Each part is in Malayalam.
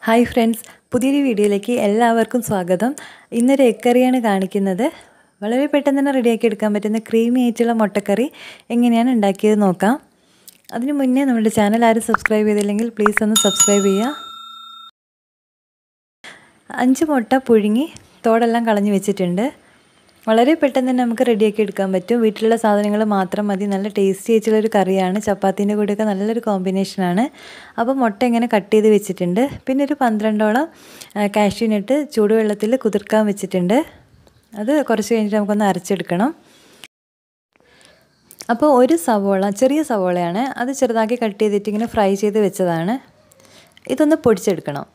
ഹായ് ഫ്രണ്ട്സ് പുതിയൊരു വീഡിയോയിലേക്ക് എല്ലാവർക്കും സ്വാഗതം ഇന്നൊരു എഗ് കറിയാണ് കാണിക്കുന്നത് വളരെ പെട്ടെന്ന് തന്നെ റെഡിയാക്കി എടുക്കാൻ പറ്റുന്ന ക്രീമി ആയിട്ടുള്ള മുട്ടക്കറി എങ്ങനെയാണ് ഉണ്ടാക്കിയത് നോക്കാം അതിനു മുന്നേ നമ്മുടെ ചാനൽ ആരും സബ്സ്ക്രൈബ് ചെയ്തില്ലെങ്കിൽ പ്ലീസ് ഒന്ന് സബ്സ്ക്രൈബ് ചെയ്യുക അഞ്ച് മുട്ട പുഴുങ്ങി തോടെല്ലാം കളഞ്ഞു വെച്ചിട്ടുണ്ട് വളരെ പെട്ടെന്ന് തന്നെ നമുക്ക് റെഡിയാക്കി എടുക്കാൻ പറ്റും വീട്ടിലുള്ള സാധനങ്ങൾ മാത്രം മതി നല്ല ടേസ്റ്റി ആയിട്ടുള്ളൊരു കറിയാണ് ചപ്പാത്തിൻ്റെ കൂടെയൊക്കെ നല്ലൊരു കോമ്പിനേഷനാണ് അപ്പോൾ മുട്ട ഇങ്ങനെ കട്ട് ചെയ്ത് വെച്ചിട്ടുണ്ട് പിന്നെ ഒരു പന്ത്രണ്ടോളം കാഷ്യൂനിട്ട് ചൂടുവെള്ളത്തിൽ കുതിർക്കാൻ വെച്ചിട്ടുണ്ട് അത് കുറച്ച് കഴിഞ്ഞിട്ട് നമുക്കൊന്ന് അരച്ചെടുക്കണം അപ്പോൾ ഒരു സവോള ചെറിയ സവോളയാണ് അത് ചെറുതാക്കി കട്ട് ചെയ്തിട്ട് ഇങ്ങനെ ഫ്രൈ ചെയ്ത് വെച്ചതാണ് ഇതൊന്ന് പൊടിച്ചെടുക്കണം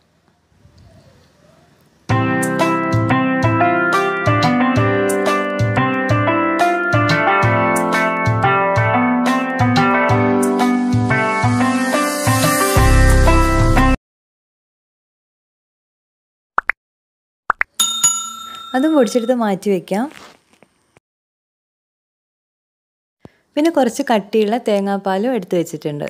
അതും പൊടിച്ചെടുത്ത് മാറ്റി വയ്ക്കാം പിന്നെ കുറച്ച് കട്ടിയുള്ള തേങ്ങാപ്പാലും എടുത്ത് വെച്ചിട്ടുണ്ട്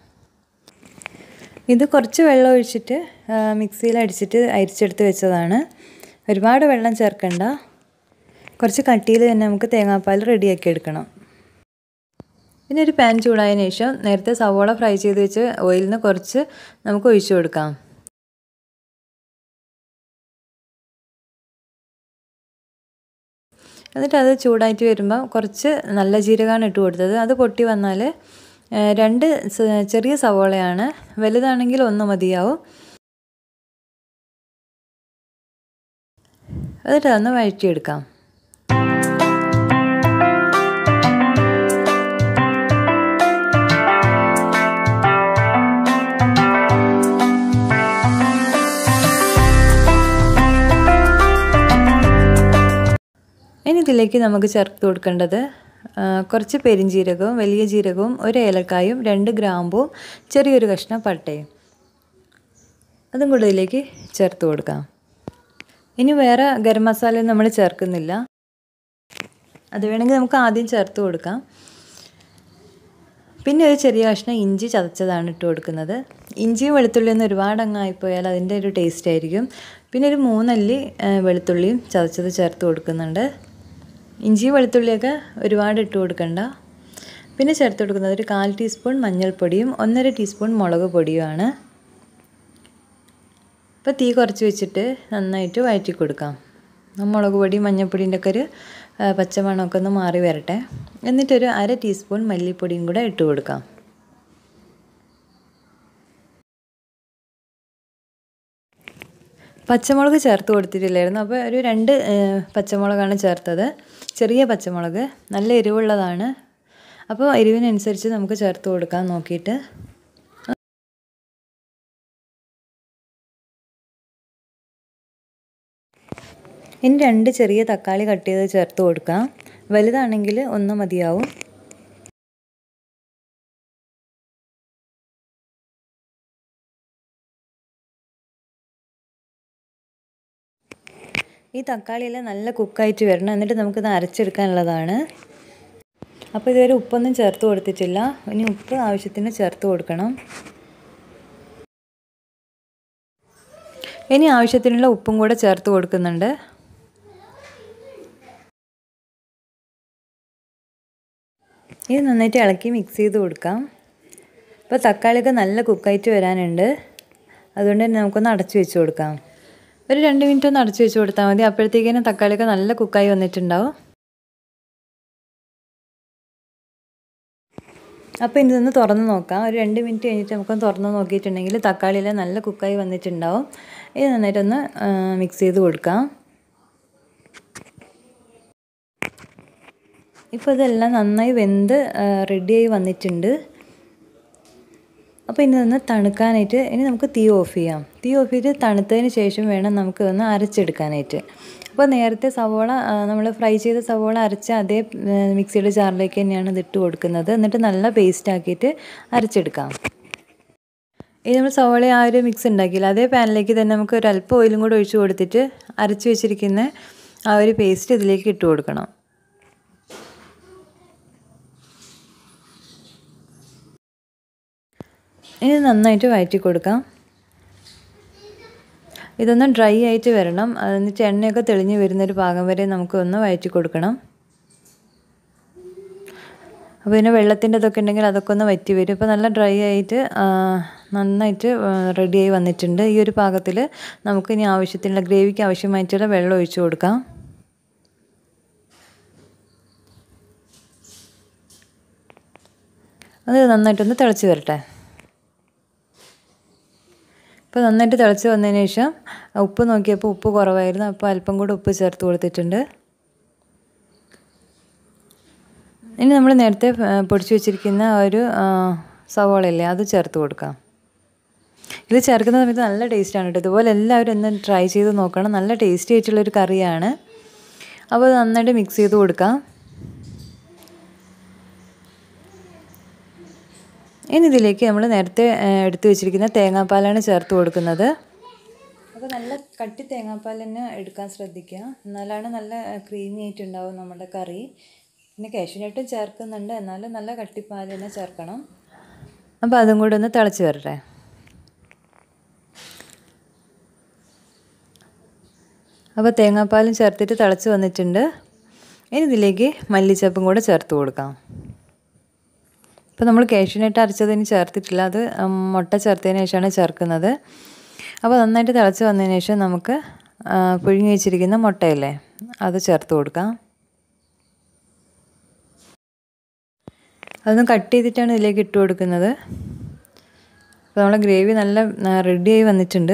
ഇത് കുറച്ച് വെള്ളം ഒഴിച്ചിട്ട് മിക്സിയിൽ അടിച്ചിട്ട് അരിച്ചെടുത്ത് വെച്ചതാണ് ഒരുപാട് വെള്ളം ചേർക്കണ്ട കുറച്ച് കട്ടിയിൽ തന്നെ നമുക്ക് തേങ്ങാപ്പാൽ റെഡിയാക്കി എടുക്കണം പിന്നെ ഒരു പാൻ ചൂടായതിനു ശേഷം നേരത്തെ സവോള ഫ്രൈ ചെയ്ത് വെച്ച് ഓയിലിൽ നിന്ന് കുറച്ച് നമുക്ക് ഒഴിച്ചു കൊടുക്കാം എന്നിട്ട് അത് ചൂടായിട്ട് വരുമ്പോൾ കുറച്ച് നല്ല ജീരകമാണ് ഇട്ട് കൊടുത്തത് അത് പൊട്ടി വന്നാൽ രണ്ട് ചെറിയ സവോളയാണ് വലുതാണെങ്കിൽ ഒന്ന് മതിയാവും എന്നിട്ട് അതൊന്ന് വഴറ്റിയെടുക്കാം ഇനി ഇതിലേക്ക് നമുക്ക് ചേർത്ത് കൊടുക്കേണ്ടത് കുറച്ച് പെരിഞ്ജീരകവും വലിയ ജീരകവും ഒരു ഏലക്കായും രണ്ട് ഗ്രാമ്പും ചെറിയൊരു കഷ്ണം പട്ടയും അതും കൂടെ ഇതിലേക്ക് ചേർത്ത് കൊടുക്കാം ഇനി വേറെ ഗരം മസാല നമ്മൾ ചേർക്കുന്നില്ല അത് വേണമെങ്കിൽ നമുക്ക് ആദ്യം ചേർത്ത് കൊടുക്കാം പിന്നെ ഒരു ചെറിയ കഷ്ണം ഇഞ്ചി ചതച്ചതാണ് ഇട്ട് കൊടുക്കുന്നത് ഇഞ്ചിയും വെളുത്തുള്ളിയൊന്നും ഒരുപാട് അങ്ങായിപ്പോയാൽ അതിൻ്റെ ഒരു ടേസ്റ്റ് ആയിരിക്കും പിന്നെ ഒരു മൂന്നല്ലി വെളുത്തുള്ളിയും ചതച്ചത് ചേർത്ത് കൊടുക്കുന്നുണ്ട് ഇഞ്ചിയും വെളുത്തുള്ളിയൊക്കെ ഒരുപാട് ഇട്ട് കൊടുക്കണ്ട പിന്നെ ചേർത്ത് കൊടുക്കുന്നത് ഒരു കാൽ ടീസ്പൂൺ മഞ്ഞൾപ്പൊടിയും ഒന്നര ടീസ്പൂൺ മുളക് പൊടിയുമാണ് ഇപ്പോൾ തീ കുറച്ച് വെച്ചിട്ട് നന്നായിട്ട് വഴറ്റി കൊടുക്കാം മുളക് പൊടി മഞ്ഞൾപ്പൊടിൻ്റെ ഒക്കെ ഒരു പച്ചമണമൊക്കെ ഒന്ന് മാറി വരട്ടെ എന്നിട്ടൊരു അര ടീസ്പൂൺ മല്ലിപ്പൊടിയും കൂടെ ഇട്ട് കൊടുക്കാം പച്ചമുളക് ചേർത്ത് കൊടുത്തിട്ടില്ലായിരുന്നു അപ്പോൾ ഒരു രണ്ട് പച്ചമുളകാണ് ചേർത്തത് ചെറിയ പച്ചമുളക് നല്ല എരിവുള്ളതാണ് അപ്പോൾ എരിവിനനുസരിച്ച് നമുക്ക് ചേർത്ത് കൊടുക്കാൻ നോക്കിയിട്ട് ഇനി രണ്ട് ചെറിയ തക്കാളി കട്ട് ചെയ്ത് ചേർത്ത് കൊടുക്കാം വലുതാണെങ്കിൽ ഒന്ന് മതിയാവും ഈ തക്കാളിയെല്ലാം നല്ല കുക്കായിട്ട് വരണം എന്നിട്ട് നമുക്കിത് അരച്ചെടുക്കാനുള്ളതാണ് അപ്പോൾ ഇതുവരെ ഉപ്പൊന്നും ചേർത്ത് കൊടുത്തിട്ടില്ല ഇനി ഉപ്പ് ആവശ്യത്തിന് ചേർത്ത് കൊടുക്കണം ഇനി ആവശ്യത്തിനുള്ള ഉപ്പും കൂടെ ചേർത്ത് കൊടുക്കുന്നുണ്ട് ഇത് നന്നായിട്ട് ഇളക്കി മിക്സ് ചെയ്ത് കൊടുക്കാം ഇപ്പോൾ തക്കാളിയൊക്കെ നല്ല കുക്കായിട്ട് വരാനുണ്ട് അതുകൊണ്ട് തന്നെ നമുക്കൊന്ന് അടച്ചു വെച്ച് കൊടുക്കാം ഒരു രണ്ട് മിനിറ്റ് ഒന്ന് അടച്ചു വെച്ച് കൊടുത്താൽ മതി അപ്പോഴത്തേക്കിനും തക്കാളിയൊക്കെ നല്ല കുക്കായി വന്നിട്ടുണ്ടാവും അപ്പോൾ ഇനി ഇതൊന്ന് തുറന്ന് നോക്കാം ഒരു രണ്ട് മിനിറ്റ് കഴിഞ്ഞിട്ട് നമുക്കൊന്ന് തുറന്ന് നോക്കിയിട്ടുണ്ടെങ്കിൽ തക്കാളിയെല്ലാം നല്ല കുക്കായി വന്നിട്ടുണ്ടാവും ഇത് നന്നായിട്ടൊന്ന് മിക്സ് ചെയ്ത് കൊടുക്കാം ഇപ്പോൾ ഇതെല്ലാം നന്നായി വെന്ത് റെഡിയായി വന്നിട്ടുണ്ട് അപ്പോൾ ഇനി ഒന്ന് തണുക്കാനായിട്ട് ഇനി നമുക്ക് തീ ഓഫ് ചെയ്യാം തീ ഓഫ് ചെയ്ത് തണുത്തതിന് ശേഷം വേണം നമുക്ക് ഒന്ന് അരച്ചെടുക്കാനായിട്ട് അപ്പോൾ നേരത്തെ സവോള നമ്മൾ ഫ്രൈ ചെയ്ത സവോള അരച്ച അതേ മിക്സിയുടെ ജാറിലേക്ക് തന്നെയാണ് ഇത് ഇട്ട് കൊടുക്കുന്നത് എന്നിട്ട് നല്ല പേസ്റ്റ് ആക്കിയിട്ട് അരച്ചെടുക്കാം ഇനി നമ്മൾ സവോള ആ ഒരു മിക്സ് ഉണ്ടാക്കിയില്ല അതേ പാനിലേക്ക് തന്നെ നമുക്ക് ഒരു അല്പം ഓയിലും കൂടെ ഒഴിച്ച് കൊടുത്തിട്ട് അരച്ച് വെച്ചിരിക്കുന്ന ആ ഒരു പേസ്റ്റ് ഇതിലേക്ക് ഇട്ട് കൊടുക്കണം ഇനി നന്നായിട്ട് വഴറ്റി കൊടുക്കാം ഇതൊന്ന് ഡ്രൈ ആയിട്ട് വരണം എന്നിട്ട് എണ്ണയൊക്കെ തെളിഞ്ഞ് വരുന്നൊരു പാകം വരെ നമുക്ക് ഒന്ന് വഴറ്റി കൊടുക്കണം അപ്പോൾ പിന്നെ വെള്ളത്തിൻ്റെ ഇതൊക്കെ ഉണ്ടെങ്കിൽ അതൊക്കെ ഒന്ന് വറ്റി വരും ഇപ്പോൾ നല്ല ഡ്രൈ ആയിട്ട് നന്നായിട്ട് റെഡിയായി വന്നിട്ടുണ്ട് ഈ ഒരു പാകത്തിൽ നമുക്ക് ഇനി ആവശ്യത്തിനുള്ള ഗ്രേവിക്ക് ആവശ്യമായിട്ടുള്ള വെള്ളം ഒഴിച്ചു കൊടുക്കാം അത് നന്നായിട്ടൊന്ന് തിളച്ച് വരട്ടെ ഇപ്പോൾ നന്നായിട്ട് തിളച്ച് വന്നതിന് ശേഷം ഉപ്പ് നോക്കിയപ്പോൾ ഉപ്പ് കുറവായിരുന്നു അപ്പോൾ അല്പം കൂടെ ഉപ്പ് ചേർത്ത് കൊടുത്തിട്ടുണ്ട് ഇനി നമ്മൾ നേരത്തെ പൊടിച്ചു വെച്ചിരിക്കുന്ന ഒരു സവോളയില്ലേ അത് ചേർത്ത് കൊടുക്കാം ഇത് ചേർക്കുന്ന സമയത്ത് നല്ല ടേസ്റ്റാണ് കേട്ടോ ഇതുപോലെ എല്ലാവരും ഒന്ന് ട്രൈ ചെയ്ത് നോക്കണം നല്ല ടേസ്റ്റി ആയിട്ടുള്ളൊരു കറിയാണ് അപ്പോൾ നന്നായിട്ട് മിക്സ് ചെയ്ത് കൊടുക്കാം ഇനി ഇതിലേക്ക് നമ്മൾ നേരത്തെ എടുത്തു വെച്ചിരിക്കുന്ന തേങ്ങാപ്പാലാണ് ചേർത്ത് കൊടുക്കുന്നത് അപ്പോൾ നല്ല കട്ടി തേങ്ങാപ്പാൽ തന്നെ എടുക്കാൻ ശ്രദ്ധിക്കുക എന്നാലാണ് നല്ല ക്രീമി ആയിട്ടുണ്ടാവും നമ്മുടെ കറി പിന്നെ കാഷ്യൂനട്ടും ചേർക്കുന്നുണ്ട് എന്നാലും നല്ല കട്ടിപ്പാൽ തന്നെ ചേർക്കണം അപ്പോൾ അതും കൂടെ ഒന്ന് തിളച്ച് വരട്ടെ അപ്പോൾ തേങ്ങാപ്പാലും ചേർത്തിട്ട് തിളച്ച് വന്നിട്ടുണ്ട് ഇനി ഇതിലേക്ക് മല്ലിച്ചപ്പും കൂടെ ചേർത്ത് കൊടുക്കാം ഇപ്പോൾ നമ്മൾ കാഷ്യൂനട്ട് അരച്ചതിന് ചേർത്തിട്ടില്ല അത് മുട്ട ചേർത്തതിന് ശേഷമാണ് ചേർക്കുന്നത് അപ്പോൾ നന്നായിട്ട് തിളച്ച് വന്നതിന് ശേഷം നമുക്ക് പുഴുങ്ങി വെച്ചിരിക്കുന്ന മുട്ടയില്ലേ അത് ചേർത്ത് കൊടുക്കാം അതൊന്ന് കട്ട് ചെയ്തിട്ടാണ് ഇതിലേക്ക് ഇട്ട് കൊടുക്കുന്നത് അപ്പോൾ നമ്മളെ ഗ്രേവി നല്ല റെഡിയായി വന്നിട്ടുണ്ട്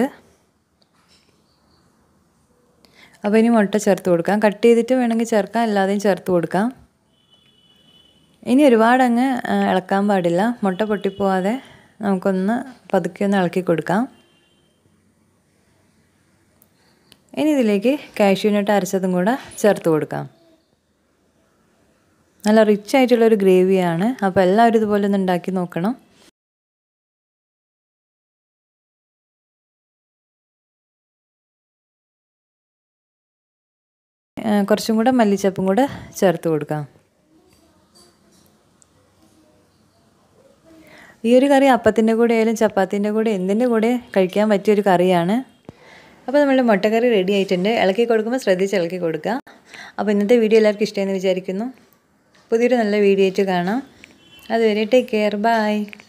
അപ്പോൾ ഇനി മുട്ട ചേർത്ത് കൊടുക്കാം കട്ട് ചെയ്തിട്ട് വേണമെങ്കിൽ ചേർക്കാം അല്ലാതെയും ചേർത്ത് കൊടുക്കാം ഇനി ഒരുപാട് അങ്ങ് ഇളക്കാൻ പാടില്ല മുട്ട പൊട്ടിപ്പോവാതെ നമുക്കൊന്ന് പതുക്കെ ഒന്ന് ഇളക്കി കൊടുക്കാം ഇനി ഇതിലേക്ക് കാഷ്യൂനട്ട് അരച്ചതും കൂടെ ചേർത്ത് കൊടുക്കാം നല്ല റിച്ച് ആയിട്ടുള്ളൊരു ഗ്രേവിയാണ് അപ്പോൾ എല്ലാവരും ഇതുപോലെ ഒന്ന് ഉണ്ടാക്കി നോക്കണം കുറച്ചും കൂടെ മല്ലിച്ചപ്പും കൂടെ ചേർത്ത് കൊടുക്കാം ഈ ഒരു കറി അപ്പത്തിൻ്റെ കൂടെ ആയാലും ചപ്പാത്തിൻ്റെ കൂടെ എന്തിൻ്റെ കൂടെ കഴിക്കാൻ പറ്റിയൊരു കറിയാണ് അപ്പോൾ നമ്മളുടെ മുട്ടക്കറി റെഡി ആയിട്ടുണ്ട് ഇളക്കി കൊടുക്കുമ്പോൾ ശ്രദ്ധിച്ച് ഇളക്കി കൊടുക്കുക അപ്പോൾ ഇന്നത്തെ വീഡിയോ എല്ലാവർക്കും ഇഷ്ടമെന്ന് വിചാരിക്കുന്നു പുതിയൊരു നല്ല വീഡിയോ ആയിട്ട് കാണാം അതുവരെ ടേക്ക് കെയർ ബൈ